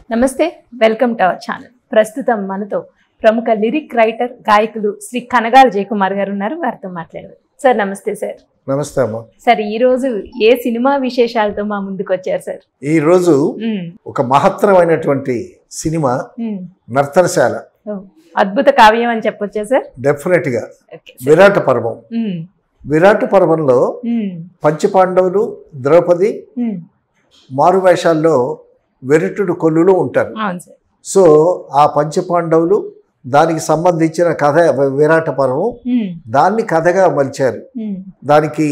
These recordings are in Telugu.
నమస్తే వెల్కమ్ టు అవర్ ఛానల్ ప్రస్తుతం మనతో ప్రముఖ లిరిక్ రైటర్ గాయకులు శ్రీ కనగాల జయకుమార్ గారు ఉన్నారు వారితో మాట్లాడారు సార్ నమస్తే సార్ నమస్తే అమ్మ సార్ ఈ రోజు ఏ సినిమా విశేషాలతో మా ముందుకు వచ్చారు సార్ ఈరోజు ఉమ్, ఒక మహత్తరమైనటువంటి సినిమా ఉమ్. నర్తనశాల ఓ, అద్భుత కావ్యం అని చెప్పొచ్చా సార్ డెఫినెట్గా ఓకే సార్. విరాట పర్వం ఉమ్, విరాట పర్వంలో ఉమ్, పంచపాండవులు ద్రౌపది ఉమ్. మారువేషాల్లో వెరటుడు కొల్లులు ఉంటారు అవును సార్ సో ఆ పంచపాండవులు దానికి సంబంధించిన కథ విరాట పర్వం ఉమ్, దాన్ని కథగా మలిచారు ఉమ్, దానికి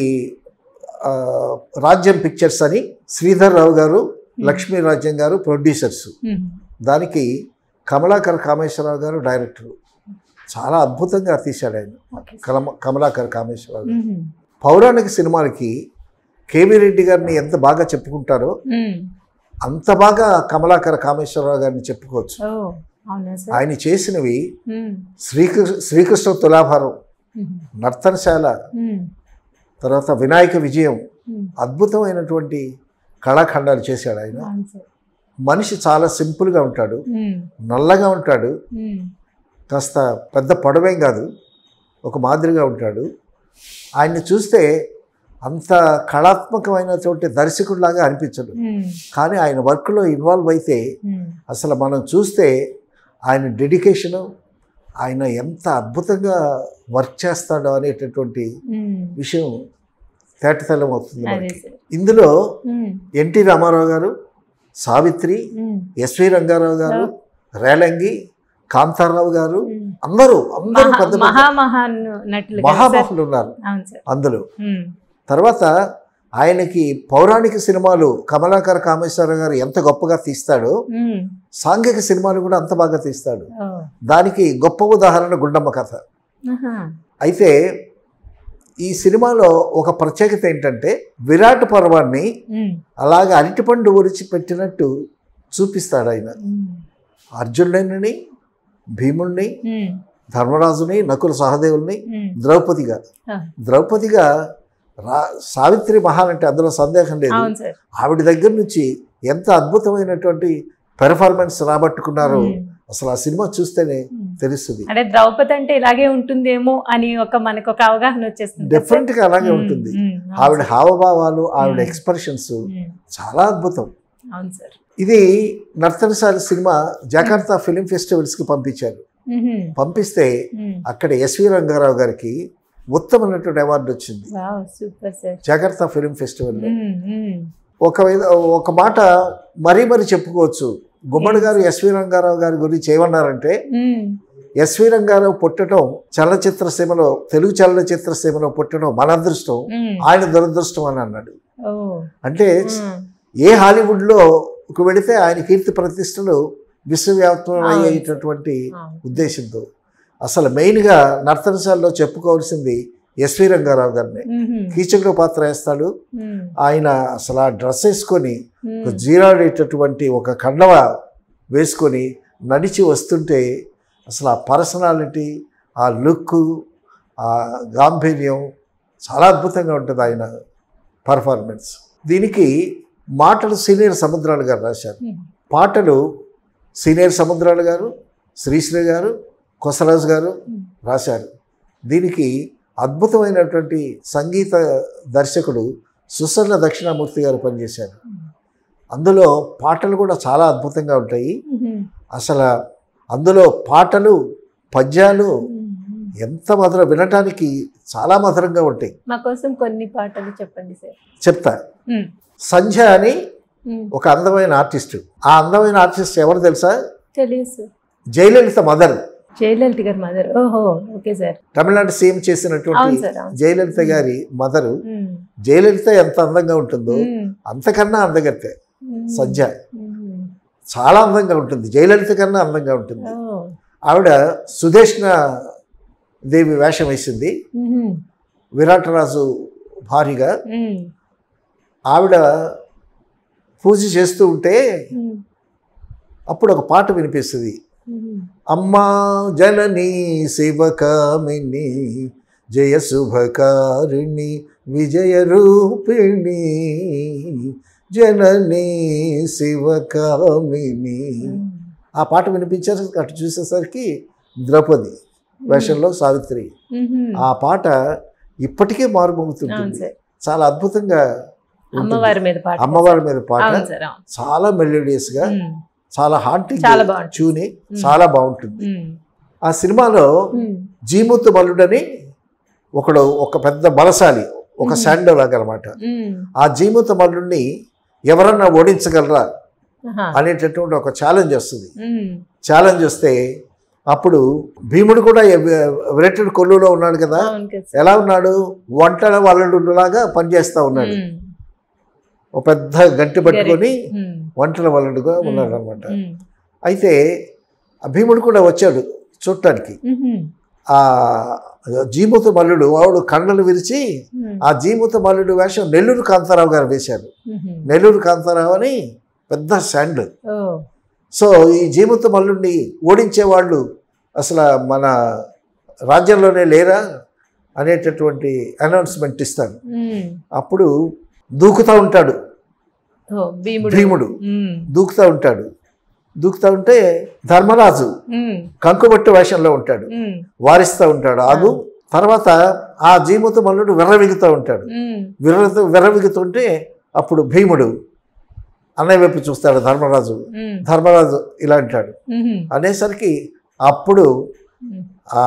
ఆ, రాజ్యం పిక్చర్స్ అని శ్రీధర్ రావు గారు లక్ష్మీ రాజ్యం గారు ప్రొడ్యూసర్స్ ఉమ్. దానికి కమలాకర్ కామేశ్వరరావు గారు డైరెక్టర్ చాలా అద్భుతంగా తీశాడు ఆయన ఓకే సార్. కలమ కమలాకర్ కామేశ్వరరావు గారు. ఉమ్, పౌరాణిక సినిమాలకి కేవీ రెడ్డి గారిని ఎంత బాగా చెప్పుకుంటారో ఉమ్. అంత బాగా కమలాకర్ కామేశ్వరరావు గారిని చెప్పుకోవచ్చు ఓ అవునా సార్ ఆయన చేసినవి ఉమ్, శ్రీకృష్ణ శ్రీకృష్ణ తులాభారం ఉమ్, నర్తనశాల ఉమ్, తర్వాత వినాయక విజయం ఉమ్. అద్భుతమైనటువంటి కళాఖండాలు చేశాడు ఆయన అవును సార్ మనిషి చాలా సింపుల్గా ఉంటాడు ఉమ్, నల్లగా ఉంటాడు ఉమ్. కాస్త పెద్ద పొడవేం కాదు ఒక మాదిరిగా ఉంటాడు ఆయన్ని చూస్తే అంత కళాత్మకమైనటువంటి దర్శకుడిలాగా అనిపించడు ఉమ్, కానీ ఆయన వర్క్లో ఇన్వాల్వ్ అయితే ఉమ్. అసలు మనం చూస్తే ఆయన డెడికేషను ఆయన ఎంత అద్భుతంగా వర్క్ చేస్తాడో అనేటటువంటి ఉమ్. విషయం తేటతెల్లం అవుతుంది అదే మనకి. సార్ ఇందులో ఉమ్, ఎన్టీ రామారావు గారు సావిత్రి ఉమ్. ఎస్వి రంగారావు గారు రేలంగి కాంతారావు గారు ఉమ్. అందరూ అందరూ మహా- పెద్ద పెద్ద మహామహాన్ నటులు కదా సార్? మహామహులు ఉన్నారు అవును సార్ అందులో ఉమ్, తర్వాత ఆయనకి పౌరాణిక సినిమాలు కమలాకర్ కామేశ్వరరావు గారు ఎంత గొప్పగా తీస్తాడో ఉమ్. సాంఘిక సినిమాలు కూడా అంత బాగా తీస్తాడు ఓ, దానికి గొప్ప ఉదాహరణ గుండమ్మ కథ ఆహా. అయితే ఈ సినిమాలో ఒక ప్రత్యేకత ఏంటంటే విరాట్ పర్వాన్ని ఉమ్, అలాగే అరటిపండు ఒరిచి పెట్టినట్టు చూపిస్తాడు ఆయన ఉమ్, అర్జునుడిని భీముణ్ణి ఉమ్, ధర్మరాజుని నకుల సహదేవుల్ని ఉమ్. ద్రౌపదిగా ఆ, ద్రౌపదిగా రా సావిత్రి మహాన్ అంటే అందులో సందేహం లేదు అవును సార్ ఆవిడ దగ్గర నుంచి ఎంత అద్భుతమైనటువంటి పెర్ఫార్మెన్స్ రాబట్టుకున్నారో ఉమ్, అసలు ఆ సినిమా చూస్తేనే ఉమ్. తెలుస్తుంది అంటే ద్రౌపది అంటే ఇలాగే ఉంటుందేమో అని ఒక మనకు ఒక అవగాహన వచ్చేస్తుంది కదా సార్? డెఫినెట్ గా అలాగే ఉమ్, ఉంటుంది ఉమ్, అవును ఆవిడ సార్. హావభావాలు ఆవిడ ఉమ్. ఎక్స్ప్రెషన్స్ ఉమ్, చాలా అద్భుతం అవును సార్ ఇది Narthanasala cinema Jakarta film festivals కి పంపించారు ఉహుం, పంపిస్తే ఉమ్. అక్కడ ఎస్వి రంగారావు గారికి ఉత్తమ నటుడు అవార్డు వచ్చింది wow super sir Jakarta film ఫెస్టివల్లో ఉమ్, ఉమ్, ఒక విధ- ఒక మాట మరీ మరీ చెప్పుకోవచ్చు గుమ్మడి గారు ఎస్వి రంగారావు గారి గురించి ఏమన్నారంటే ఉమ్, ఎస్వి రంగారావు పుట్టడం చలనచిత్ర సీమలో తెలుగు చలనచిత్ర సీమలో పుట్టడం మన అదృష్టం ఉమ్. ఆయన దురదృష్టం అని అన్నాడు ఓ, అంటే ఉమ్, ఏ హాలీవుడ్లో ఒక వెళితే ఆయన కీర్తి ప్రతిష్టలు విశ్వవ్యాప్తం అయ్యేటటువంటి అవును. ఉద్దేశంతో అసలు మెయిన్గా నర్తనశాలలో చెప్పుకోవాల్సింది ఎస్వి రంగారావు గారిని ఉహుం, కీచకుడు పాత్ర వేస్తాడు ఉమ్, ఆయన అసలు ఆ డ్రెస్ వేసుకొని ఒక ఉమ్. జీరాడేటటువంటి ఒక కండవ వేసుకొని నడిచి వస్తుంటే అసలు ఆ పర్సనాలిటీ ఆ లుక్ ఆ గాంభీర్యం చాలా అద్భుతంగా ఉంటుంది ఆయన పర్ఫార్మెన్స్ దీనికి మాటలు సీనియర్ సముద్రాలు గారు రాశారు ఉమ్. పాటలు సీనియర్ సముద్రాలు గారు శ్రీశ్రీ గారు కొసరాజు గారు ఉమ్. రాశారు దీనికి అద్భుతమైనటువంటి సంగీత దర్శకుడు సుసర్ణ దక్షిణామూర్తి గారు పనిచేశారు అందులో పాటలు కూడా చాలా అద్భుతంగా ఉంటాయి ఉహుం, అసలు అందులో పాటలు పద్యాలు ఉమ్, ఉమ్. ఎంత మధుర వినటానికి చాలా మధురంగా ఉంటాయి మా కోసం కొన్ని పాటలు చెప్పండి సార్ చెప్తా ఉమ్, సంధ్య అని ఉమ్. ఒక అందమైన ఆర్టిస్టు ఆ అందమైన ఆర్టిస్ట్ ఎవరు తెలుసా తెలియదు సార్ జయలలిత మదర్ జయలలిత గారి మదర్ ఓహో ఓకే సార్ తమిళనాడు సీఎం అవును చేసినటువంటి సార్ అవును జయలలిత గారి మదరు ఉమ్, జయలలిత ఎంత అందంగా ఉంటుందో ఉమ్, అంతకన్నా అందగత్తే ఉమ్, సంధ్య ఉమ్. చాలా అందంగా ఉంటుంది జయలలిత కన్నా అందంగా ఉంటుంది ఓ, ఆవిడ సుదేష్ణ దేవి వేషం వేసింది ఉహుం, విరాటరాజు భార్యగా ఉమ్, ఆవిడ పూజ చేస్తూ ఉంటే ఉమ్, అప్పుడు ఒక పాట వినిపిస్తుంది ఉమ్. అమ్మా జనని శివకామిని జయ శుభకారిణి విజయ రూపిణి జననీ శివకామిని ఆ పాట వినిపించారు అటు చూసేసరికి ద్రౌపది వేషంలో సావిత్రి మ్మ్. ఆ పాట ఇప్పటికే అవును మారుమోగుతుంటుంది సార్ చాలా అద్భుతంగా ఉంటుంది. అమ్మవారి మీద పాట అమ్మవారి మీద పాట అవును సార్ అవును చాలా మెలోడియస్ గా మ్మ్. చాలా హాంటింగ్ చాలా బాగుంటుంది. చూని చాలా బాగుంటుంది మ్మ్. ఆ సినిమాలో మ్మ్. జీమూతు బలుడని ఒకడు ఒక పెద్ద బలశాలి ఒక శాండో లాగా అనమాట మ్మ్. ఆ జీమూత మల్లుడిని ఎవరన్నా ఓడించగలరా ఆహా. అనేటటువంటి ఒక ఛాలెంజ్ వస్తుంది మ్మ్. ఛాలెంజ్ వస్తే అప్పుడు భీముడు కూడా వెరెటెడ్ కొల్లులో ఉన్నాడు కదా అవును కదా సార్. ఎలా ఉన్నాడు వంటల వల్లడులాగా పనిచేస్తా ఉన్నాడు మ్మ్. ఒక పెద్ద గంటి పట్టుకొని మ్మ్. వంటల వల్లడుగా ఉన్నాడు అనమాట మ్మ్. అయితే ఆ భీముడు కూడా వచ్చాడు చూడటానికి మ్మ్. ఆ జీమూత మల్లుడు వాడు కండలు విరిచి మ్మ్. ఆ జీమూత మల్లుడు వేషం నెల్లూరు కాంతారావు గారు వేశారు మ్మ్. నెల్లూరు కాంతారావు అని పెద్ద శాండ్ ఓ సో ఈ జీమూత మల్లుడిని ఓడించేవాళ్ళు అసలు మన రాజ్యంలోనే లేరా అనేటటువంటి అనౌన్స్మెంట్ ఇస్తారు మ్మ్. అప్పుడు దూకుతూ ఉంటాడు ఓ భీముడు భీముడు మ్మ్. దూకుతూ ఉంటాడు దూకుతూ ఉంటే ధర్మరాజు మ్మ్. కంకుబట్టు వేషంలో ఉంటాడు మ్మ్. వారిస్తూ ఉంటాడు ఆగు తర్వాత ఆ జీమూత మల్లుడు విర్రవిగుతూ ఉంటాడు మ్మ్. విర్రతో విర్రవిగుతుంటే అప్పుడు భీముడు అన్నయ్య వైపు చూస్తాడు ధర్మరాజు మ్మ్. ధర్మరాజు ఇలా అంటాడు మ్మ్. అనేసరికి అప్పుడు మ్మ్. ఆ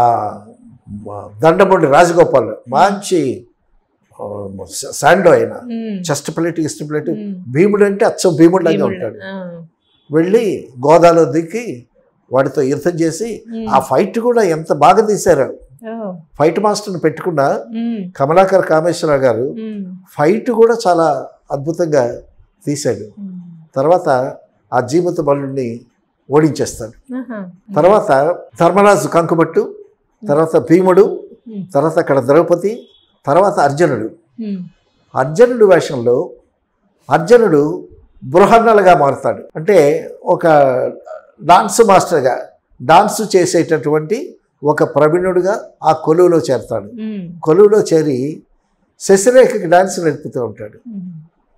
దండమూడి రాజగోపాల్ మంచి ఆ, శాండో ఆయన మ్మ్. చెస్ట్ ప్లేట్ ఇస్ట్ ప్లేట్ మ్మ్. భీముడు అంటే అచ్చం భీముడు లాగా భీముడు. ఉంటాడు ఆ. వెళ్ళి గోదాలో దిక్కి వాడితో యుద్ధం చేసి మ్మ్. ఆ ఫైట్ కూడా ఎంత బాగా తీశారు ఓ. ఫైట్ మాస్టర్ని పెట్టుకున్న మ్మ్. కమలాకర్ కామేశ్వరరావు గారు మ్మ్. ఫైట్ కూడా చాలా అద్భుతంగా తీశాడు మ్మ్. తర్వాత ఆ జీవిత బలుడిని ఓడించేస్తాడు ఆహా. తర్వాత ధర్మరాజు కంకుబట్టు తర్వాత భీముడు మ్మ్. తర్వాత అక్కడ ద్రౌపది తర్వాత అర్జునుడు మ్మ్. అర్జునుడు వేషంలో అర్జునుడు బృహన్నలుగా మారుతాడు అంటే ఒక డాన్స్ మాస్టర్గా డాన్స్ చేసేటటువంటి ఒక ప్రవీణుడుగా ఆ కొలువులో చేరతాడు మ్మ్. కొలువులో చేరి శశిరేఖకి డాన్స్ నేర్పుతూ ఉంటాడు మ్మ్.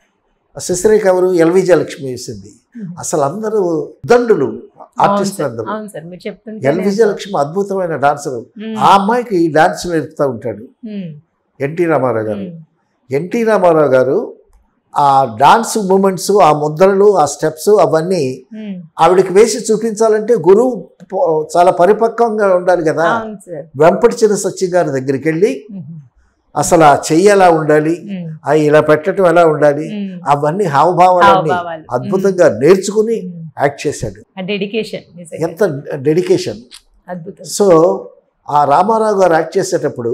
ఆ శశిరేఖ ఎవరు ఎల్విజయ లక్ష్మి వేసింది మ్మ్. అసలు అందరూ దండులు అవును ఆర్టిస్టులు సార్. అందరూ అవును సార్ మీరు చెప్తుంటే ఎల్విజయ లక్ష్మి అద్భుతమైన డాన్సర్ మ్మ్. ఆ అమ్మాయికి డాన్స్ నేర్పుతూ ఉంటాడు మ్మ్. ఎన్టీ రామారావు గారు మ్మ్. ఎన్టీ రామారావు గారు ఆ డాన్స్ మూమెంట్స్ ఆ ముద్రలు ఆ స్టెప్స్ అవన్నీ మ్మ్. ఆవిడకి వేసి చూపించాలంటే గురువు ప- చాలా పరిపక్వంగా ఉండాలి కదా అవును సార్ వెంపటి చిన్న సత్యం గారి దగ్గరికి వెళ్ళి మ్మ్. అసలు ఆ చెయ్యి ఎలా ఉండాలి మ్మ్. ఆ ఇలా పెట్టడం ఎలా ఉండాలి మ్మ్. అవన్నీ హావభావాలన్నీ హావభావాలు. అద్భుతంగా నేర్చుకుని మ్మ్. యాక్ట్ చేశాడు ఆ డెడికేషన్ నిజంగా. ఎంత డెడికేషన్ అద్భుతం సో ఆ రామారావు గారు యాక్ట్ చేసేటప్పుడు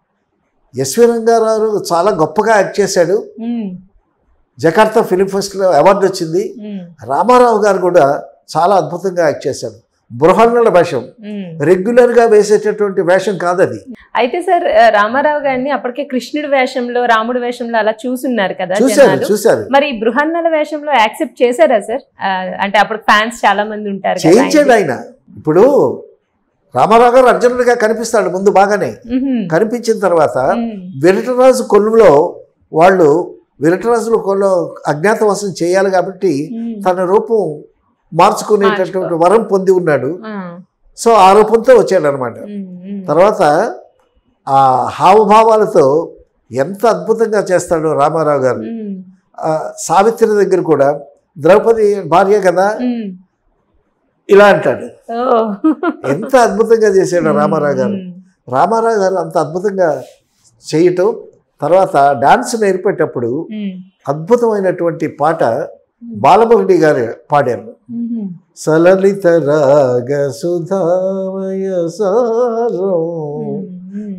ఎస్వి రంగారావు చాలా గొప్పగా యాక్ట్ చేశాడు మ్మ్. జకార్తా ఫిలిం ఫెస్ట్లో అవార్డు వచ్చింది మ్మ్. రామారావు గారు కూడా చాలా అద్భుతంగా యాక్ట్ చేశాడు బృహన్నల వేషం మ్మ్. రెగ్యులర్గా వేసేటటువంటి వేషం కాదు అది అయితే సార్ ఆ, రామారావు గారిని అప్పటికే కృష్ణుడి వేషంలో రాముడి వేషంలో అలా చూసున్నారు కదా చూశారు జనాలు చూశారు మరి ఈ బృహన్నల వేషంలో యాక్సెప్ట్ చేశారా సార్ ఆ, అంటే అప్పుడు ఫ్యాన్స్ చాలా మంది ఉంటారు కదా చేయించాడు ఆయనకి. ఆయన ఇప్పుడు రామారావు గారు అర్జునుడిగా కనిపిస్తాడు ముందు బాగానే మ్మ్. కనిపించిన తర్వాత మ్మ్. విరటరాజు కొలువులో వాళ్ళు విరటరాజుల కొలు అజ్ఞాతవాసం చేయాలి కాబట్టి మ్మ్. తన రూపం మార్చుకునేటటువంటి వరం పొంది ఉన్నాడు ఆ. సో ఆ రూపంతో వచ్చాడు అనమాట మ్మ్. మ్మ్. తర్వాత ఆ హావభావాలతో ఎంత అద్భుతంగా చేస్తాడో రామారావు గారు మ్మ్. ఆ సావిత్రి దగ్గర కూడా ద్రౌపది భార్య కదా మ్మ్. ఇలా అంటాడు ఓ. ఎంత అద్భుతంగా చేశాడు రామారావు గారు మ్మ్. రామారావు గారు అంత అద్భుతంగా చేయటం తర్వాత డాన్స్ నేర్పేటప్పుడు మ్మ్. అద్భుతమైనటువంటి పాట బాలమురళి గారు పాడారు మ్మ్. సలలిత రాగ సుధామయ సారం మ్మ్.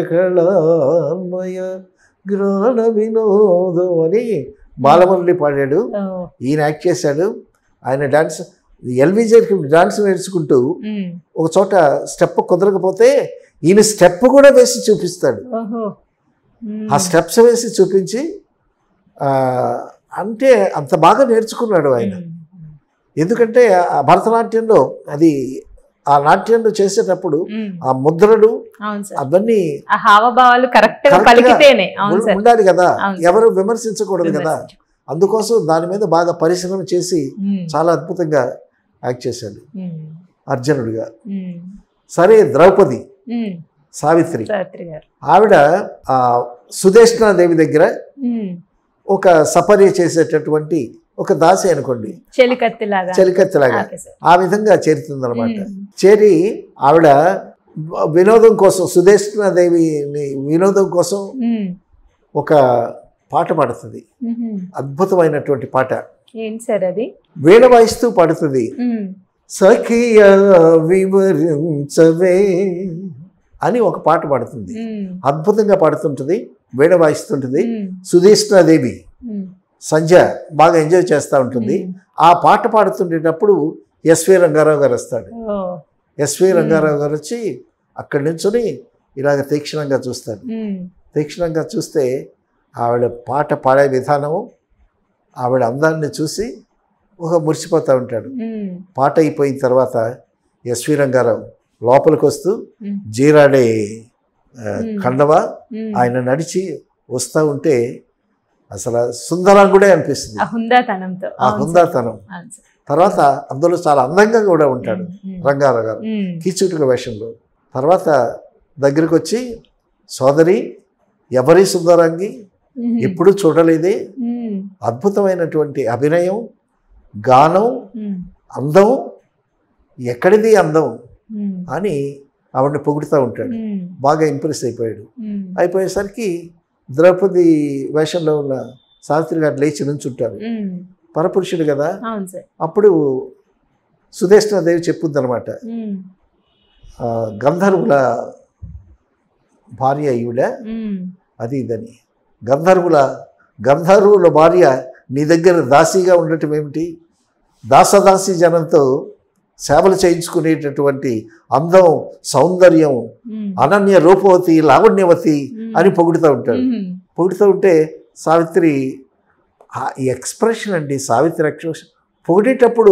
చంద్రకళామయ గ్రహణ వినోదం అని బాలమురళి పాడాడు ఓ. ఈయన యాక్ట్ చేశాడు ఆయన డాన్స్ ఎల్విజర్కి డాన్స్ నేర్చుకుంటూ మ్మ్. ఒక చోట స్టెప్ కుదరకపోతే ఈయన స్టెప్ కూడా వేసి చూపిస్తాడు ఓహో మ్మ్. ఆ స్టెప్స్ వేసి చూపించి ఆ, అంటే అంత బాగా నేర్చుకున్నాడు ఆయన మ్మ్. ఎందుకంటే ఆ భరతనాట్యంలో అది ఆ నాట్యంలో చేసేటప్పుడు మ్మ్. ఆ ముద్రలు అవును సార్ అవన్నీ ఆ హావభావాలు కరెక్ట్ గా Correct గా పలికితేనే అవును ఉం- సార్ ఉండాలి కదా అవును సార్. ఎవరు విమర్శించకూడదు కదా అందుకోసం దాని మీద బాగా పరిశ్రమ చేసి ఉమ్, చాలా అద్భుతంగా యాక్ట్ చేశాడు ఉమ్, అర్జునుడిగా ఉమ్, సరే ద్రౌపది ఉమ్, సావిత్రి సావిత్రి గారు ఆవిడ ఆ, సుదేష్ణాదేవి దగ్గర ఉమ్, ఒక సపర్య చేసేటటువంటి ఒక దాసి అనుకోండి చెలికత్తిలాగా చలికత్తెలాగా ఓకే సార్ ఆ విధంగా చేరుతుందన్నమాట ఉమ్, చేరి ఆవిడ వినోదం కోసం సుదేష్ణాదేవిని వినోదం కోసం ఉమ్, ఒక పాట పాడుతుంది ఉహుం. అద్భుతమైనటువంటి పాట ఏంటి సార్ అది వీణ వాయిస్తూ పాడుతుంది ఉమ్, సఖియ వివరించవే అని ఒక పాట పాడుతుంది ఉమ్, అద్భుతంగా పాడుతుంటుంది వీణ వాయిస్తుంటుంది ఉమ్, సుధీష్ణాదేవి ఉమ్, సంధ్య బాగా ఎంజాయ్ చేస్తూ ఉంటుంది ఉమ్. ఆ పాట పాడుతుండేటప్పుడు ఎస్వి రంగారావు గారు వస్తాడు ఓ, ఎస్వి రంగారావు గారు వచ్చి అక్కడి నుంచుని ఇలాగ తీక్షణంగా చూస్తాడు ఉమ్, తీక్షణంగా చూస్తే ఆవిడ పాట పాడే విధానము ఆవిడ అందాన్ని చూసి ఒక మురిసిపోతూ ఉంటాడు ఉమ్, పాట అయిపోయిన తర్వాత ఎస్వి రంగారావు లోపలికి వస్తూ ఉమ్, జీరాడే ఆ, Hmm. కండవ ఉమ్. ఆయన నడిచి వస్తూ ఉంటే అసలు సుందరంగుడే అనిపిస్తుంది ఆ హుందాతనంతో ఆ అవును సార్. హుందాతనం అవును సార్. తర్వాత అందులో చాలా అందంగా కూడా ఉంటాడు ఉమ్, ఉమ్, రంగారావు గారు ఉమ్, కీచుటుక వేషంలో తర్వాత దగ్గరికి వచ్చి సోదరి ఎవరి సుందరంగి ఉమ్, ఎప్పుడూ చూడలేదే ఉమ్, అద్భుతమైనటువంటి అభినయం గానం ఉమ్, అందం ఎక్కడిది అందం ఉమ్, అని ఆవిడని పొగుడుతూ ఉంటాడు ఉమ్, బాగా ఇంప్రెస్ అయిపోయాడు ఉమ్, అయిపోయేసరికి ద్రౌపది వేషంలో ఉన్న సావిత్రి గారు లేచి నుంచుంటారు ఉమ్, పరపురుషుడు కదా అవును సార్ అప్పుడు సుదేష్ణాదేవి చెప్పుద్దనమాట ఉమ్, ఆ, గంధర్వుల భార్య ఈవిడ ఉమ్, అది ఇదని గంధర్వుల గంధర్వుల భార్య నీ దగ్గర దాసీగా ఉండటం ఏమిటి దాసదాసి జనంతో సేవలు చేయించుకునేటటువంటి అందం సౌందర్యం ఉమ్, అనన్య రూపవతి లావణ్యవతి ఉమ్, అని పొగుడుతూ ఉంటాడు ఉమ్, పొగుడుతూ ఉంటే సావిత్రి ఆ ఎక్స్ప్రెషన్ అండి సావిత్రి ఎక్స్ప్రెషన్ పొగిడేటప్పుడు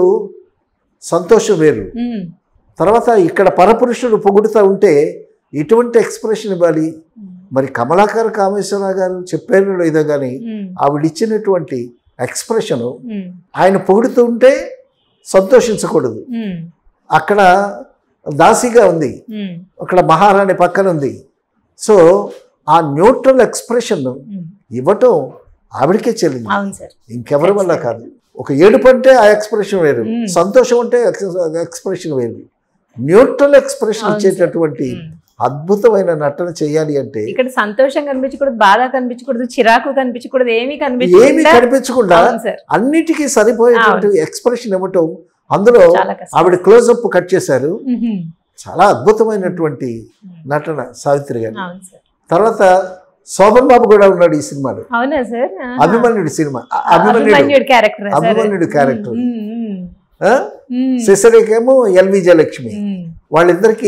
సంతోషం వేరు ఉమ్, తర్వాత ఇక్కడ పరపురుషుడు పొగుడుతూ ఉంటే ఎటువంటి ఎక్స్ప్రెషన్ ఇవ్వాలి మరి కమలాకర కామేశ్వరరావు గారు చెప్పారు లేదో కానీ ఉమ్, ఆవిడ ఇచ్చినటువంటి ఎక్స్ప్రెషను ఉమ్, ఆయన పొగుడుతూ ఉంటే సంతోషించకూడదు ఉమ్, అక్కడ దాసిగా ఉంది ఉమ్, అక్కడ మహారాణి పక్కన ఉంది సో ఆ న్యూట్రల్ ఎక్స్ప్రెషన్ ఉమ్. ఇవ్వటం ఆవిడకే చెల్లింది అవును సార్ ఇంకెవరి వల్ల కాదు ఒక ఏడుపు అంటే ఆ ఎక్స్ప్రెషన్ వేరు మ్మ్. సంతోషం అంటే ఎక్స్ప్రెషన్ వేరు న్యూట్రల్ ఎక్స్ప్రెషన్ అవును సార్. ఇచ్చేటటువంటి ఉమ్. అద్భుతమైన నటన చేయాలి అంటే ఇక్కడ సంతోషం కనిపించకూడదు బాధ కనిపించకూడదు చిరాకు కనిపించకూడదు ఏమీ ఏమి కనిపించకుండా కనిపించకుండా అవును సార్ అన్నిటికీ సరిపోయేటువంటి ఎక్స్ప్రెషన్ ఇవ్వటం అందులో చాలా కష్టం ఆవిడ క్లోజప్ కట్ చేశారు ఉహుం. చాలా అద్భుతమైనటువంటి నటన సావిత్రి గారి అవును సార్ తర్వాత శోభన్ బాబు కూడా ఉన్నాడు ఈ సినిమాలో అవునా సార్ ఆహా. అభిమన్యుడు సినిమా అ- అభిమన్యుడు అభిమన్యుడు క్యారెక్టర్ అభిమన్యుడు character. ఆ? ఉమ్, శశిరేఖేమో ఎల్వి జయలక్ష్మి వాళ్ళిద్దరికి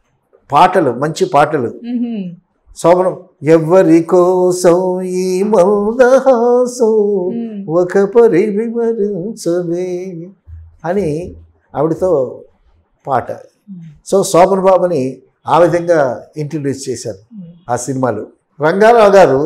పాటలు మంచి పాటలు శోభనం ఎవ్వరి కోసం ఈ మందహాసం ఒక పరి వివరించవే అని ఆవిడతో పాట సో శోభన్ బాబుని ఆ విధంగా ఇంట్రడ్యూస్ చేశారు ఆ సినిమాలో రంగారావు గారు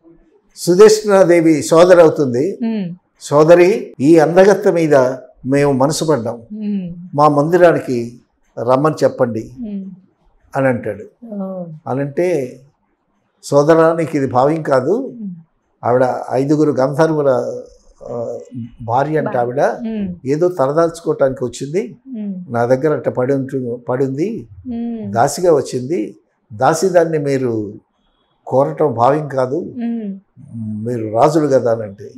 సుదేష్ణాదేవి సోదరి అవుతుంది సోదరి ఈ అందగత్త మీద మేము మనసు పడ్డాం మా మందిరానికి రమ్మని చెప్పండి అని అంటాడు అని అంటే సోదరానికి ఇది భావ్యం కాదు ఆవిడ ఐదుగురు గంధర్వుల ఆ, భార్య అంటే ఆవిడ ఏదో తలదాల్చుకోవటానికి వచ్చింది నా దగ్గర అట్ట పడి ఉంటు పడింది దాసిగా వచ్చింది దాసి దాన్ని మీరు కోరటం భావ్యం కాదు మీరు రాజులు కదా అని అంటే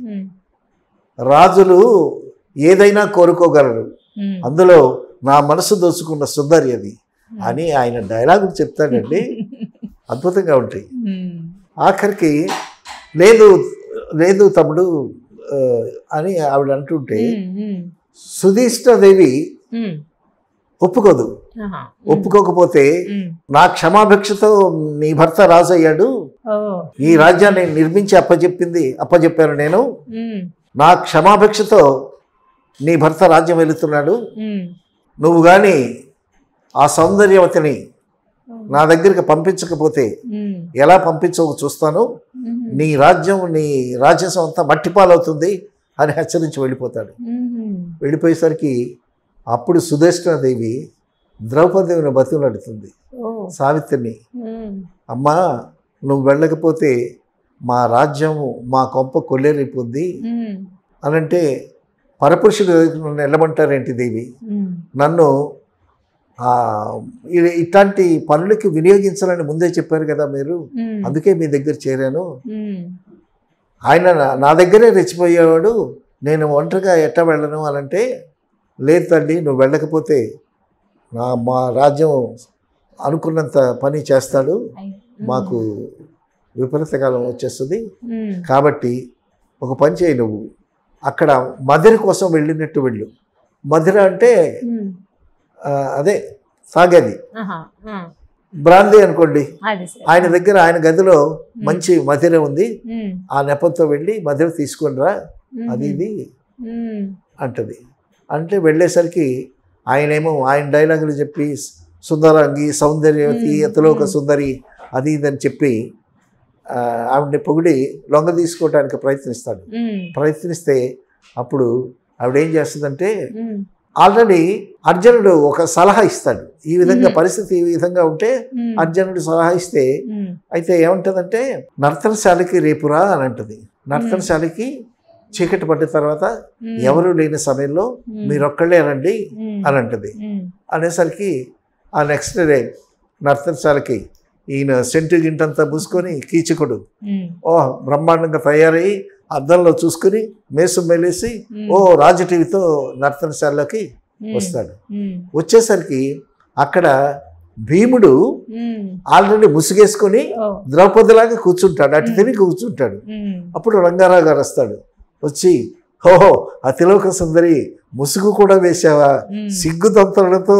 రాజులు ఏదైనా కోరుకోగలరు అందులో నా మనసు దోచుకున్న సుందరి అది అని ఆయన డైలాగులు చెప్తాడండి అద్భుతంగా ఉంటాయి ఆఖరికి లేదు లేదు తమ్ముడు ఆ, అని ఆవిడ అంటుంటే సుధీష్టాదేవి ఒప్పుకోదు ఒప్పుకోకపోతే నా క్షమాభిక్షతో నీ భర్త రాజు అయ్యాడు ఈ రాజ్యాన్ని నిర్మించి అప్పచెప్పింది అప్పచెప్పాను నేను నా క్షమాభిక్షతో నీ భర్త రాజ్యం వెళుతున్నాడు నువ్వు కానీ ఆ సౌందర్యవతిని నా దగ్గరికి పంపించకపోతే ఉమ్. ఎలా పంపించవో చూస్తాను ఉమ్. నీ రాజ్యం నీ రాజ్యసం అంతా మట్టిపాలవుతుంది అని హెచ్చరించి వెళ్ళిపోతాడు ఉమ్. వెళ్ళిపోయేసరికి అప్పుడు సుధేష్ణాదేవి ద్రౌపదిని బతిలాడుతుంది ఓ. సావిత్రిని ఉమ్. అమ్మా నువ్వు వెళ్ళకపోతే మా రాజ్యము మా కొంప కొల్లేరైపోద్ది ఉమ్. అనంటే పరపురుషుడు నన్ను వెళ్ళమంటారేంటి దేవి ఉమ్. నన్ను ఆ, ఇ- ఇట్లాంటి పనులకి వినియోగించాలని ముందే చెప్పారు కదా మీరు ఉమ్. అందుకే మీ దగ్గర చేరాను ఉమ్. ఆయన నా- నా దగ్గరే రెచ్చిపోయేవాడు నేను ఒంటరిగా ఎట్ట వెళ్ళను అని అంటే లేదు తల్లి నువ్వు వెళ్ళకపోతే నా మా రాజ్యం అనుకున్నంత పని చేస్తాడు అయ్. మాకు విపరీత కాలం వచ్చేస్తుంది ఉమ్. కాబట్టి ఒక పని చేయి నువ్వు అక్కడ మదిర కోసం వెళ్ళినట్టు వెళ్ళు మదిర అంటే ఉమ్. ఆ, అదే సాగేది ఆహా. ఆ. బ్రాందీ అనుకోండి అది సరే ఆయన దగ్గర ఆయన గదిలో మంచి మదిర ఉంది ఉమ్. ఆ నెపంతో వెళ్ళి మదిర తీసుకొని రా ఉమ్. అది ఇది ఉమ్. అంటది అంటే వెళ్ళేసరికి ఆయనేమో ఆయన డైలాగులు చెప్పి సుందరాంగి సౌందర్యవతి మ్మ్. అతలోక సుందరి అది ఇది అని చెప్పి ఆ, ఆవిడని పొగిడి లొంగ తీసుకోవడానికి ప్రయత్నిస్తాడు ఉమ్. ప్రయత్నిస్తే అప్పుడు ఆవిడ ఏం చేస్తుందంటే ఉమ్. ఆల్రెడీ అర్జునుడు ఒక సలహా ఇస్తాడు ఈ విధంగా మ్మ్. పరిస్థితి ఈ విధంగా ఉంటే ఉమ్. అర్జునుడు సలహా ఇస్తే ఉమ్. అయితే ఏమంటుందంటే నర్తనశాలకి రేపురా అని అంటది నర్తనశాలకి చీకటి పడ్డ తర్వాత ఉమ్. ఎవరు లేని సమయంలో ఉమ్. మీరొక్కళ్ళే రండి ఉమ్. అని అంటది ఉమ్. అనేసరికి ఆ నెక్స్ట్ డే నర్తనశాలకి ఈయన సెంటు గింటంతా పూసుకొని కీచకుడు ఉమ్. ఓ బ్రహ్మాండంగా తయారయ్యి అద్దంలో చూసుకుని మేసం మెలేసి ఉమ్. ఓ రాజు టీవీతో నర్తనశాలలోకి ఉమ్. వస్తాడు ఉమ్. వచ్చేసరికి అక్కడ భీముడు ఉమ్. ఆల్రెడీ ముసుగేసుకొని ఓ. ద్రౌపదిలాగా కూర్చుంటాడు అటు తిరిగి కూర్చుంటాడు ఉమ్. అప్పుడు రంగారావు గారు వస్తాడు వచ్చి హోహో ఆ తిలోక సుందరి ముసుగు కూడా వేశావా ఉమ్. సిగ్గు తొందరలతో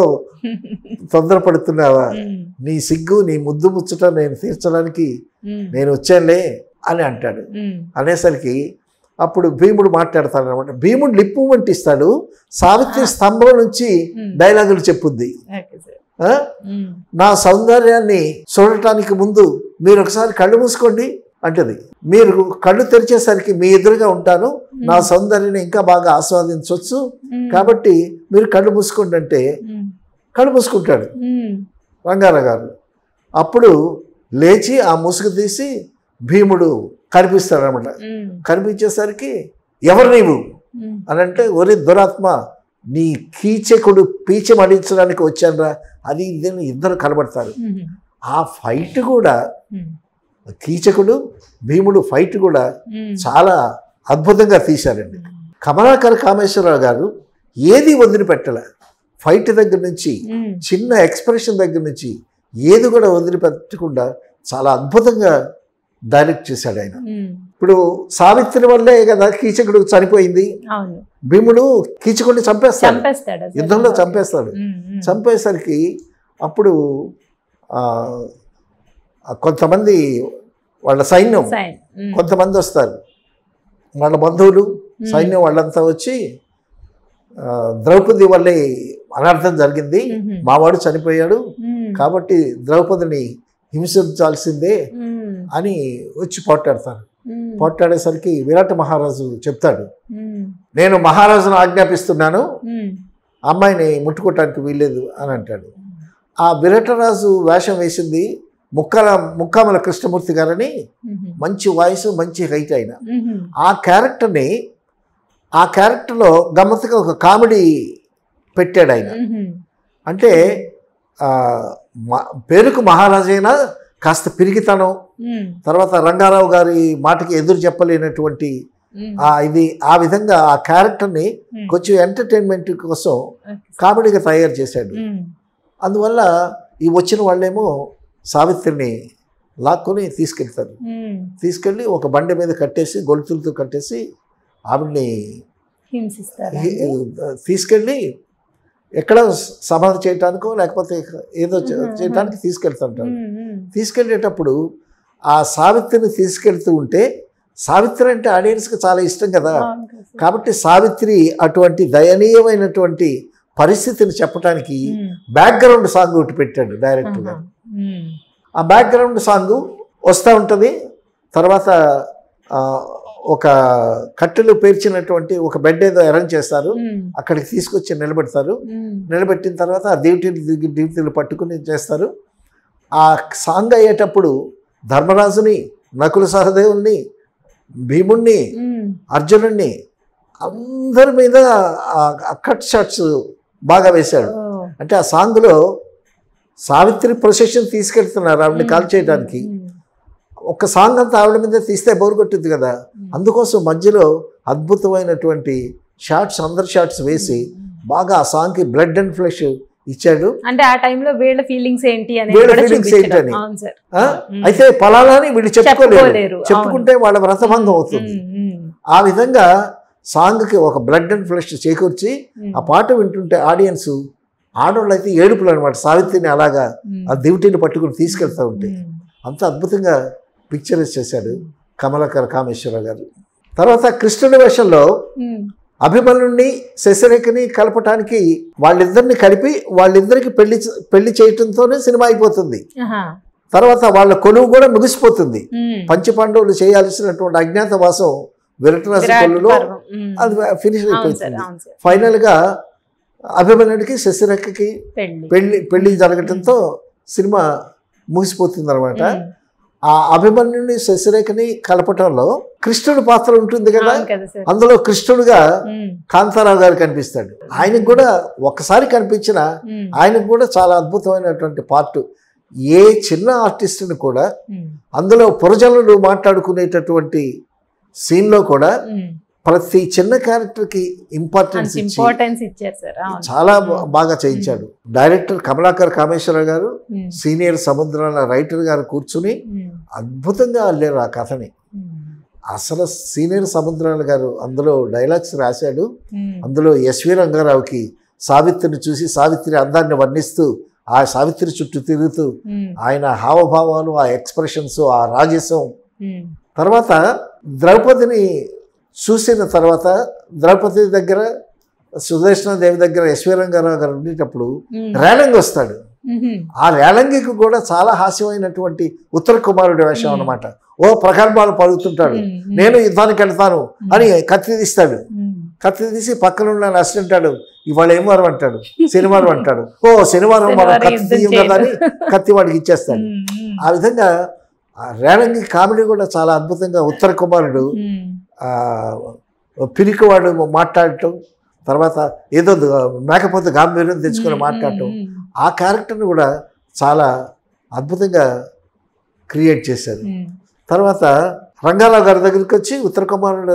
తొందరపడుతున్నావా ఉమ్. నీ సిగ్గు నీ ముద్దు ముచ్చట నేను తీర్చడానికి ఉమ్. నేను వచ్చానులే అని అంటాడు ఉమ్. అనేసరికి అప్పుడు భీముడు మాట్లాడతాడు అనమాట భీముడు లిప్ మూమెంట్ ఇస్తాడు సావిత్రి స్తంభం నుంచి ఉమ్. డైలాగులు చెప్పుద్ది ఓకే సార్ ఆ? ఉమ్. నా సౌందర్యాన్ని చూడటానికి ముందు మీరు ఒకసారి కళ్ళు మూసుకోండి అంటది మీరు కళ్ళు తెరిచేసరికి మీ ఎదురుగా ఉంటాను నా సౌందర్యాన్ని ఇంకా బాగా ఆస్వాదించవచ్చు ఉమ్. కాబట్టి మీరు కళ్ళు మూసుకోండి అంటే ఉమ్. కళ్ళు మూసుకుంటాడు ఉమ్. రంగారావు గారు అప్పుడు లేచి ఆ ముసుగు తీసి భీముడు కనిపిస్తాడు అనమాట ఉమ్. కనిపించేసరికి ఎవరు నీవు ఉమ్. అని అంటే ఒరి దురాత్మ నీ కీచకుడు పీచ మడించడానికి వచ్చానురా అది ఇది అని ఇద్దరు కనబడతారు ఉమ్. ఆ ఫైట్ కూడా ఉమ్. కీచకుడు భీముడు ఫైట్ కూడా ఉమ్. చాలా అద్భుతంగా తీశారండి కమలాకర్ కామేశ్వరరావు గారు ఏది వదిలిపెట్టలే ఫైట్ దగ్గర నుంచి ఉమ్. చిన్న ఎక్స్ప్రెషన్ దగ్గర నుంచి ఏది కూడా వదిలిపెట్టకుండా చాలా అద్భుతంగా డైరెక్ట్ చేశాడు ఆయన ఉమ్. ఇప్పుడు సావిత్రి వల్లే కదా కీచకుడు చనిపోయింది అవును భీముడు కీచకుడిని చంపేస్తాడు చంపేస్తాడు అసలు. యుద్ధంలో చంపేస్తాడు ఉమ్. ఉమ్. చంపేసరికి అప్పుడు ఆ, ఆ కొంతమంది వాళ్ళ సైన్యం సైన్. ఉమ్. కొంతమంది వస్తారు వాళ్ళ బంధువులు సైన్యం వాళ్ళంతా వచ్చి ఆ, ద్రౌపది వల్లే అనర్థం జరిగింది ఉమ్. మావాడు చనిపోయాడు ఉమ్. కాబట్టి ద్రౌపదిని హింసించాల్సిందే ఉమ్. అని వచ్చి పోట్లాడతారు ఉమ్. పోట్లాడేసరికి విరాట మహారాజు చెప్తాడు ఉమ్. నేను మహారాజును ఆజ్ఞాపిస్తున్నాను ఉమ్. అమ్మాయిని ముట్టుకోవటానికి వీల్లేదు అని అంటాడు ఆ విరటరాజు వేషం వేసింది ముక్కల ముక్కామల కృష్ణమూర్తి గారని ఉమ్. మంచి వాయిస్ మంచి హైట్ అయిన ఉమ్. ఆ క్యారెక్టర్ని ఆ క్యారెక్టర్లో గమ్మత్తుగా ఒక కామెడీ పెట్టాడు ఆయన ఉమ్. అంటే ఆ, మ- పేరుకు మహారాజైనా కాస్త పిరిగితనం ఉమ్. తర్వాత రంగారావు గారి మాటకి ఎదురు చెప్పలేనటువంటి ఉమ్. ఆ ఇది ఆ విధంగా ఆ క్యారెక్టర్ని ఉమ్. కొంచెం ఎంటర్టైన్మెంట్ కోసం ఓకే. కామెడీగా తయారు చేశాడు ఉమ్. అందువల్ల ఈ వచ్చిన వాళ్ళేమో సావిత్రిని లాక్కొని తీసుకెళ్తారు ఉమ్. తీసుకెళ్ళి ఒక బండి మీద కట్టేసి గొలుతులతో కట్టేసి ఆవిడ్ని హింసిస్తారా ఈ- తీసుకెళ్ళి ఎక్కడ సమాధి చేయటానికో లేకపోతే ఏదో చే- మ్మ్. చేయటానికి తీసుకెళ్తుంటారు ఉమ్. ఉమ్. తీసుకెళ్ళేటప్పుడు ఆ సావిత్రిని తీసుకెళ్తూ ఉంటే సావిత్రి అంటే ఆడియన్స్కి చాలా ఇష్టం కదా అవును కదా సార్. కాబట్టి సావిత్రి అటువంటి దయనీయమైనటువంటి పరిస్థితిని చెప్పడానికి ఉమ్. బ్యాక్గ్రౌండ్ సాంగ్ ఒకటి పెట్టాడు డైరెక్ట్గా ఆహా. ఉమ్. ఆ బ్యాక్గ్రౌండ్ సాంగ్ వస్తూ ఉంటుంది తర్వాత ఆ, ఒక కట్టెలు పేర్చినటువంటి ఒక బెడ్ ఏదో అరేంజ్ చేస్తారు ఉమ్. అక్కడికి తీసుకొచ్చి నిలబెడతారు ఉమ్. నిలబెట్టిన తర్వాత ఆ దేవతలు దిగి దేవతలు పట్టుకుని చేస్తారు ఆ సాంగ్ అయ్యేటప్పుడు ధర్మరాజుని నకుల సహదేవుల్ని భీముణ్ణి ఉమ్. అర్జునుడిని అందరి మీద ఆ కట్ షాట్స్ బాగా వేశాడు ఓ. అంటే ఆ సాంగ్లో సావిత్రి ప్రొసెషన్ తీసుకెళ్తున్నారు ఆవిడని కాల్ చేయడానికి ఉమ్. ఒక సాంగ్ అంతా ఆవిడ మీద తీస్తే బోరు కొట్టుద్ది కదా అందుకోసం మధ్యలో అద్భుతమైనటువంటి షార్ట్స్ అందరి షార్ట్స్ వేసి బాగా ఆ సాంగ్కి బ్లడ్ అండ్ ఫ్లెష్ ఇచ్చాడు అంటే ఆ టైంలో వీళ్ళ ఫీలింగ్స్ ఏంటి అనేది వీళ్ళ కూడా feelings చూపించడం. ఏంటని? అవును సార్ ఆ? ఉమ్. అయితే పలానాని వీళ్ళు చెప్పుకోలేరు చెప్పుకోలేరు, చెప్పుకుంటే వాళ్ళ వ్రతభంగం అవుతుంది ఉమ్. ఉమ్. ఆ విధంగా సాంగ్కి ఒక బ్లడ్ అండ్ ఫ్లెష్ చేకూర్చి ఉమ్. ఆ పాట వింటుంటే ఆడియన్స్ ఆడవాళ్ళు అయితే ఏడుపులు అనమాట సావిత్రిని అలాగా ఉమ్. ఆ దివిటీని పట్టుకుని తీసుకెళ్తూ ఉంటే ఉమ్. అంత అద్భుతంగా పిక్చరైజ్ చేశాడు కమలాకర కామేశ్వరరావు గారు తర్వాత కృష్ణుడి వేషంలో ఉమ్. అభిమన్యుని శశిరేఖని కలపటానికి వాళ్ళిద్దరిని కలిపి వాళ్ళిద్దరికి పెళ్లి పెళ్లి చేయటంతోనే సినిమా అయిపోతుంది ఆహా. తర్వాత వాళ్ళ కొలువు కూడా ముగిసిపోతుంది ఉమ్. పంచపాండవులు చేయాల్సినటువంటి అజ్ఞాతవాసం విరటరాజు విరాట్ కొలువులో పర్వం. ఉమ్. అది ఫినిష్ అవును సార్ అయిపోతుంది అవును సార్ ఫైనల్గా అభిమన్యుడికి శశిరేఖకి పెళ్లి పెళ్లి పెళ్లి జరగటంతో సినిమా ముగిసిపోతుంది అనమాట ఉమ్. ఆ అభిమన్యుని శశిరేఖని కలపటంలో కృష్ణుడి పాత్ర ఉంటుంది కదా అవును కదా సార్ అందులో కృష్ణుడిగా ఉమ్. కాంతారావు గారు కనిపిస్తాడు ఆయనకు కూడా ఒక్కసారి కనిపించిన ఉమ్. ఆయనకు కూడా చాలా అద్భుతమైనటువంటి పార్ట్ ఏ చిన్న ఆర్టిస్టుని కూడా ఉమ్. అందులో పురజనులు మాట్లాడుకునేటటువంటి సీన్లో కూడా ఉమ్. ప్రతి చిన్న క్యారెక్టర్కి ఇంపార్టెన్స్ అంత ఇచ్చి ఇంపార్టెన్స్ ఇచ్చారు సార్ అవును చాలా బా- బాగా చేయించాడు డైరెక్టర్ కమలాకర్ కామేశ్వరరావు గారు ఉమ్. సీనియర్ సముద్రాల రైటర్ గారు కూర్చుని ఉమ్. అద్భుతంగా అల్లారు ఆ కథని ఉమ్. అసలు సీనియర్ సముద్రాల గారు అందులో డైలాగ్స్ రాశాడు ఉమ్. అందులో ఎస్వి రంగారావుకి సావిత్రిని చూసి సావిత్రి అందాన్ని వర్ణిస్తూ ఆ సావిత్రి చుట్టూ తిరుగుతూ ఉమ్. ఆయన హావభావాలు ఆ ఎక్స్ప్రెషన్స్ ఆ రాజసం ఉమ్. తర్వాత ద్రౌపదిని చూసిన తర్వాత ద్రౌపది దగ్గర సుదర్శనదేవి దగ్గర ఎస్వి రంగారావు గారు ఉండేటప్పుడు ఉమ్. రేలంగి వస్తాడు ఉమ్. ఆ రేలంగికి కూడా చాలా హాస్యమైనటువంటి ఉత్తర కుమారుడి వేషం Hmm. అనమాట ఓ ప్రగల్భాలు పలుకుతుంటాడు ఉమ్. నేను యుద్ధానికి వెళ్తాను అని కత్తి తీస్తాడు ఉమ్. కత్తి తీసి పక్కన ఉన్న నర్సు అంటాడు ఇవాళ ఏం వారం అంటాడు శనివారం అంటాడు ఓ శనివారం మనం శనివారం కత్తి యుద్ధం తీయం కదా అని కత్తి వాడికి ఇచ్చేస్తాడు ఉమ్. ఉమ్. ఆ విధంగా ఆ రేలంగి కామెడీ కూడా చాలా అద్భుతంగా ఉత్తర కుమారుడు ఉమ్. ఆ, పిరికివాడు మాట్లాడటం తర్వాత ఏదో మేకపోతే గాంభీర్యం తెచ్చుకొని మాట్లాడటం ఉమ్. ఆ క్యారెక్టర్ని కూడా చాలా అద్భుతంగా క్రియేట్ చేశారు ఉమ్. తర్వాత రంగారావు గారి దగ్గరికి వచ్చి ఉత్తర కుమారుడు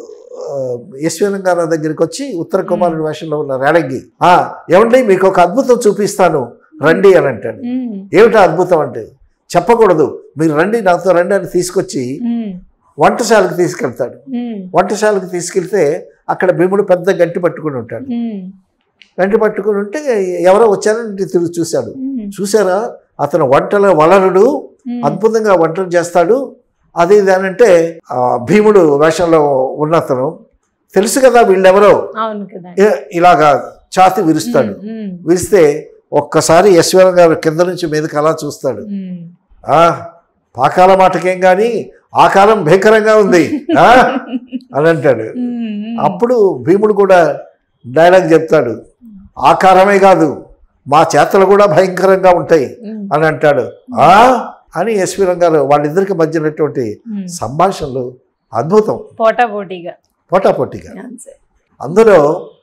ఆ, యశ్వి రంగారావు దగ్గరికి వచ్చి ఉత్తర కుమారుడు వేషంలో ఉన్న రేడంగి ఆ ఏమండి మీకు ఒక అద్భుతం చూపిస్తాను రండి అని అంటాడు ఉమ్. ఏమిటా అద్భుతం అంటే చెప్పకూడదు మీరు రండి నాతో రండి అని తీసుకొచ్చి ఉమ్. వంటశాలకు తీసుకెళ్తాడు ఉమ్. వంటశాలకు తీసుకెళ్తే అక్కడ భీముడు పెద్ద గంటి పట్టుకుని ఉంటాడు ఉమ్. గంటి పట్టుకుని ఉంటే ఎవరో వచ్చారని తిరిగి చూశాడు ఉమ్. చూసారా అతను వంటలో వలరుడు ఉమ్. అద్భుతంగా వంటలు చేస్తాడు అది ఇది అని అంటే ఆ, భీముడు వేషంలో ఉన్నతను తెలుసు కదా వీళ్ళెవరో అవును కదా ఇ- ఇలాగా ఛాతి విరుస్తాడు ఉమ్. విరిస్తే ఒక్కసారి యశ్వరం గారు కింద నుంచి మీదకి అలా చూస్తాడు ఉమ్. ఆ పాకాల మాటకేం కానీ ఆకారం భీకరంగా ఉంది ఆ అని అంటాడు ఉమ్. అప్పుడు భీముడు కూడా డైలాగ్ చెప్తాడు ఆకారమే కాదు మా చేతలు కూడా భయంకరంగా ఉంటాయి ఉమ్. అని అంటాడు ఆ అని ఎస్వి రంగారు వాళ్ళిద్దరికి మధ్యనటువంటి ఉమ్. సంభాషణలు అద్భుతం పోటా పోటీగా పోటాపోటీగా అవును సార్. అందులో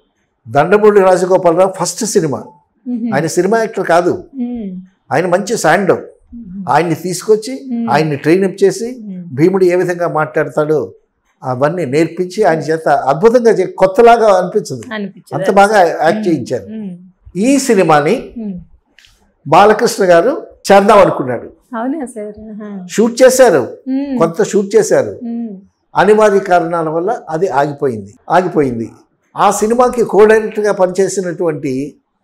దండమూడి రాజగోపాలరావు ఫస్ట్ సినిమా ఉమ్. ఆయన సినిమా యాక్టర్ కాదు ఉమ్. ఆయన మంచి శాండో ఉమ్. ఆయన్ని తీసుకొచ్చి ఉమ్. ఆయన్ని ట్రైన్ అప్ చేసి ఉమ్. భీముడు ఏ విధంగా మాట్లాడతాడో అవన్నీ నేర్పించి ఆయన చేత అద్భుతంగా చే- కొత్తలాగా అనిపించదు అనిపించదు అంత బాగా యాక్ట్ చేయించారు ఉమ్. ఈ సినిమాని ఉమ్. బాలకృష్ణ గారు చేద్దాం అనుకున్నాడు అవునా సార్ ఆహా. షూట్ చేశారు ఉమ్. కొంత షూట్ చేశారు ఉమ్. అనివార్య కారణాల వల్ల అది ఆగిపోయింది ఆగిపోయింది ఆ సినిమాకి కో డైరెక్టర్గా పనిచేసినటువంటి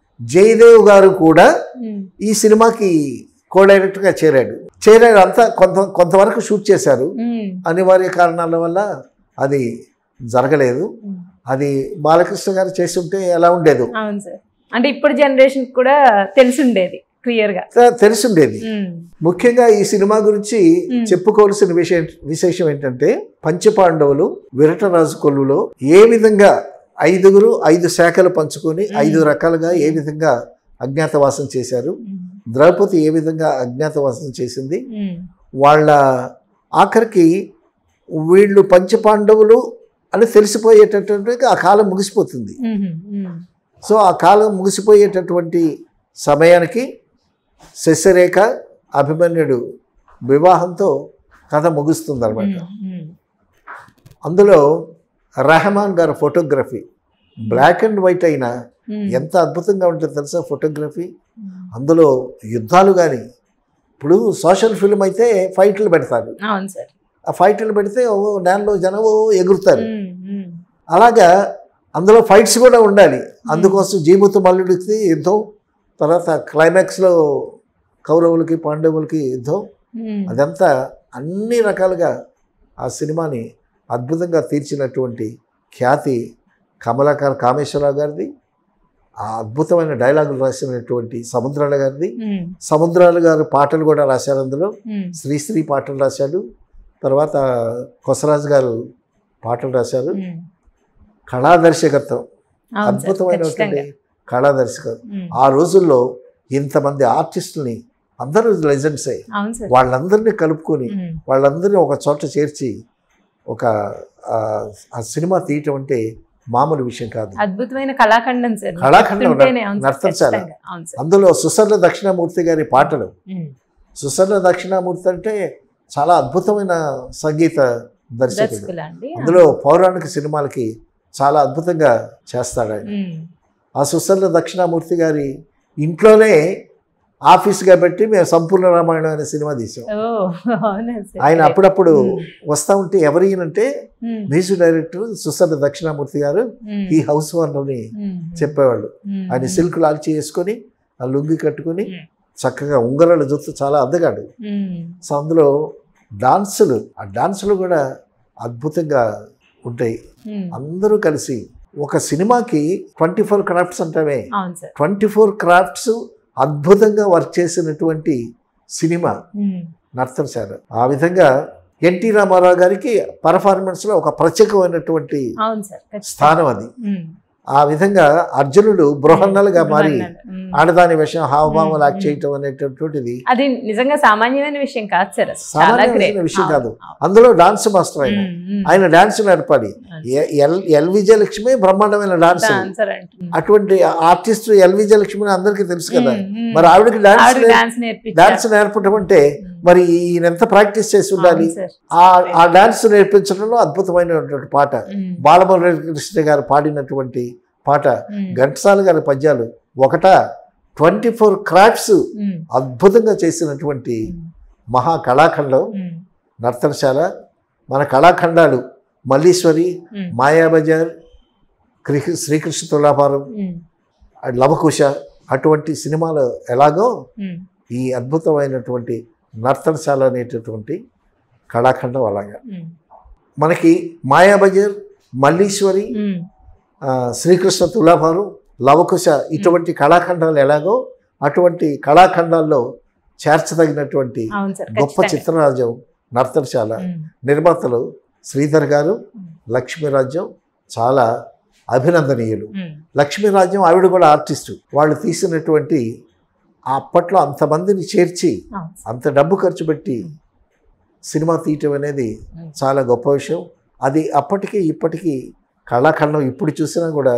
జయదేవ్ గారు కూడా ఉమ్. ఈ సినిమాకి కో డైరెక్టర్గా చేరాడు చేరాడు అంతా కొంత కొంతవరకు షూట్ చేశారు ఉమ్. అనివార్య కారణాల వల్ల అది జరగలేదు ఉమ్. అది బాలకృష్ణ గారు చేస్తుంటే ఎలా ఉండేది అవును సార్ అంటే ఇప్పుడు జనరేషన్ కూడా తెలిసి ఉండేది క్లియర్ గా త- తెలిసుండేది ఉమ్, ముఖ్యంగా ఈ సినిమా గురించి మ్మ్. చెప్పుకోవాల్సిన విషయం విశేషం ఏంటంటే పంచపాండవులు విరటరాజు కొలువులో ఏ విధంగా ఐదుగురు ఐదు శాఖలు పంచుకొని మ్మ్. ఐదు రకాలుగా ఏ విధంగా అజ్ఞాతవాసం చేశారు ఉమ్, ద్రౌపది ఏ విధంగా అజ్ఞాతవాసం చేసింది ఉమ్, వాళ్ళ ఆఖరికి వీళ్ళు పంచపాండవులు అని తెలిసిపోయేటటువంటి ఆ కాలం ముగిసిపోతుంది ఉమ్, ఉమ్, సో ఆ కాలం ముగిసిపోయేటటువంటి సమయానికి శశిరేఖ అభిమన్యుడు వివాహంతో కథ ముగుస్తుంది అనమాట ఉమ్, అందులో రెహమాన్ గారి ఫోటోగ్రఫీ బ్లాక్ అండ్ వైట్ అయినా ఉమ్, ఎంత అద్భుతంగా ఉంటుంది తెలుసా ఫోటోగ్రఫీ ఉమ్. అందులో యుద్ధాలు కానీ ఇప్పుడు సోషల్ ఫిల్మ్ అయితే ఫైట్లు పెడతారు అవును సార్ ఆ ఫైట్లు పెడితే ఓ నేలలో జనం ఓ ఎగురుతారు ఉమ్, ఉమ్, అలాగా అందులో ఫైట్స్ కూడా ఉండాలి అందుకోసం జీమూత మల్లుడికి యుద్ధం తర్వాత క్లైమాక్స్లో కౌరవులకి పాండవులకి యుద్ధం ఉమ్, అదంతా అన్ని రకాలుగా ఆ సినిమాని అద్భుతంగా తీర్చినటువంటి ఖ్యాతి కమలాకర్ కామేశ్వరరావు గారిది ఆ అద్భుతమైన డైలాగులు రాసినటువంటి సముద్రాల గారిది ఉమ్, సముద్రాల గారు పాటలు కూడా రాశారు అందులో ఉమ్, శ్రీశ్రీ పాటలు రాశాడు తర్వాత కొసరాజు గారు పాటలు రాశారు ఉమ్. కళా దర్శకత్వం అవును సార్, అద్భుతమైనటువంటి ఖచ్చితంగా. కళా దర్శకత్వం ఉమ్, ఆ రోజుల్లో ఇంతమంది ఆర్టిస్టుల్ని అందరూ లెజెండ్సే అవును సార్ వాళ్ళందరినీ కలుపుకొని ఉమ్, వాళ్ళందరినీ ఒక చోట చేర్చి ఒక ఆ, ఆ సినిమా తీయటం అంటే మామూలు విషయం కాదు అద్భుతమైన కళాఖండం సార్ మీరు కళాఖండం, చెప్తుంటేనే అవును సార్, నర్తనశాల. ఖచ్చితంగా. అవును సార్ అందులో సుసర్ల దక్షిణామూర్తి గారి పాటలు ఉమ్, సుసర్ల దక్షిణామూర్తి అంటే చాలా అద్భుతమైన సంగీత దర్శకుడు దర్శకులా అండి అందులో పౌరాణిక సినిమాలకి చాలా అద్భుతంగా చేస్తాడు ఆయన ఉమ్, ఆ సుసర్ల దక్షిణామూర్తి గారి ఇంట్లోనే ఆఫీస్గా పెట్టి మేము సంపూర్ణ రామాయణం అనే సినిమా తీసాం ఓ అవునా సార్ ఆయన అప్పుడప్పుడు ఉమ్. వస్తూ ఉంటే ఎవరైనంటే ఉమ్, మ్యూజిక్ డైరెక్టర్ సుసర్ల దక్షిణామూర్తి గారు ఉమ్, ఈ హౌస్ ఓనర్ని ఉమ్, చెప్పేవాళ్ళు ఉమ్, ఆయన సిల్క్ లాల్చి వేసుకొని ఆ లుంగి కట్టుకొని ఉమ్. చక్కగా ఉంగరాల జుత్తు చాలా అందగాడు ఉమ్, సో అందులో డాన్సులు ఆ డాన్సులు కూడా అద్భుతంగా ఉంటాయి ఉమ్, అందరూ కలిసి ఒక సినిమాకి ట్వంటీ ఫోర్ క్రాఫ్ట్స్ అంటామే అవును సార్ ట్వంటీ ఫోర్ క్రాఫ్ట్స్ అద్భుతంగా వర్క్ చేసినటువంటి సినిమా ఉమ్, నర్తనశాల ఆ విధంగా ఎన్టీ రామారావు గారికి పర్ఫార్మెన్స్లో ఒక ప్రత్యేకమైనటువంటి అవును సార్ ఖచ్చితంగా. స్థానం అది ఉమ్, ఆ విధంగా అర్జునుడు బృహన్నలుగా మారి బృహన్నలు. ఉమ్. ఆడదాని విషయం హావభావం మ్మ్, యాక్ట్ మ్మ్. చేయటం అనేటటువంటిది అది నిజంగా సామాన్యమైన విషయం కాదు సార్ అది. చాలా సామాన్యమైన గ్రేట్ విషయం కాదు అందులో డాన్స్ మాస్టర్ ఆయన ఆయన డాన్స్ నేర్పాలి ఎ- ఎల్ ఎల్ విజయలక్ష్మి బ్రహ్మాండమైన డాన్స్ డాన్సర్ అంటే అటువంటి ఆర్టిస్ట్ ఎల్ విజయలక్ష్మి అందరికీ తెలుసు కదా ఉమ్, ఉమ్. మరి ఆవిడకి డాన్స్ ఆవిడ నేర్- డాన్స్ నేర్పించారు డాన్స్ నేర్పడం అంటే మరి ఈయన ఎంత ప్రాక్టీస్ చేసి ఉండాలి అవును సార్. ఆ ఆ డాన్స్ నేర్పించడంలో అద్భుతమైనటువంటి పాట ఉమ్, బాలమురళి కృష్ణ గారు పాడినటువంటి పాట ఉమ్, ఘంటసాల గారి పద్యాలు ఒకట ట్వంటీ ఫోర్ క్రాఫ్ట్స్ ఉమ్, అద్భుతంగా చేసినటువంటి ఉమ్, మహా కళాఖండం ఉమ్, నర్తనశాల మన కళాఖండాలు మల్లీశ్వరి ఉమ్, మాయాబజార్ కృ శ్రీకృష్ణ తులాభారం ఉమ్, లవకుశ అటువంటి సినిమాలు ఎలాగో ఉమ్, ఈ అద్భుతమైనటువంటి నర్తనశాల అనేటటువంటి కళాఖండం అలాగా ఉమ్, మనకి మాయాబజార్ మల్లీశ్వరి ఉమ్, ఆ, శ్రీకృష్ణ తులాభారం లవకుశ ఇటువంటి కళాఖండాలు ఎలాగో అటువంటి కళాఖండాల్లో చేర్చదగినటువంటి అవును సార్ గొప్ప ఖచ్చితంగా. చిత్రరాజ్యం నర్తనశాల ఉమ్, నిర్మాతలు శ్రీధర్ గారు ఉమ్, లక్ష్మీరాజ్యం చాలా అభినందనీయులు ఉమ్, లక్ష్మీరాజ్యం ఆవిడ కూడా ఆర్టిస్టు వాళ్ళు తీసినటువంటి ఆ అప్పట్లో అంతమందిని చేర్చి అవును సార్. అంత డబ్బు ఖర్చు పెట్టి సినిమా తీయటం అనేది ఉమ్, చాలా గొప్ప విషయం అది అప్పటికి ఇప్పటికీ కళాఖండం ఇప్పుడు చూసినా కూడా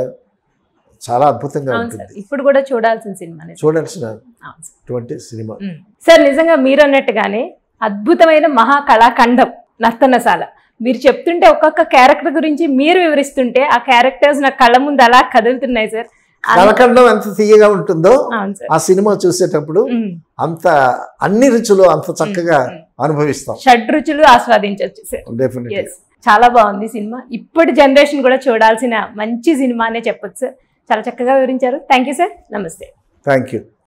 చాలా అద్భుతంగా అవును సార్ ఉంటుంది ఇప్పుడు కూడా చూడాల్సిన సినిమానే సార్. చూడాల్సిన అవును సార్. అటువంటి సినిమా ఉమ్. సార్ నిజంగా మీరు అన్నట్టుగానే అద్భుతమైన మహా కళాఖండం నర్తనశాల మీరు చెప్తుంటే ఒక్కొక్క క్యారెక్టర్ గురించి మీరు వివరిస్తుంటే ఆ క్యారెక్టర్స్ నా కళ్ళ ముందు అలా కదులుతున్నాయి సార్ అన్- కళాఖండం ఎంత తీయగా ఉంటుందో అవును సార్ ఆ సినిమా చూసేటప్పుడు ఉమ్, అంత అన్ని రుచులు అంత చక్కగా ఉమ్. అనుభవిస్తాం షడ్ రుచులు ఆస్వాదించవచ్చు సార్ డెఫినెట్లీ ఎస్ చాలా బాగుంది సినిమా ఇప్పటి జనరేషన్ కూడా చూడాల్సిన మంచి సినిమా అనే చెప్పొచ్చు సార్ చాలా చక్కగా వివరించారు థ్యాంక్ యూ సార్ నమస్తే థ్యాంక్ యూ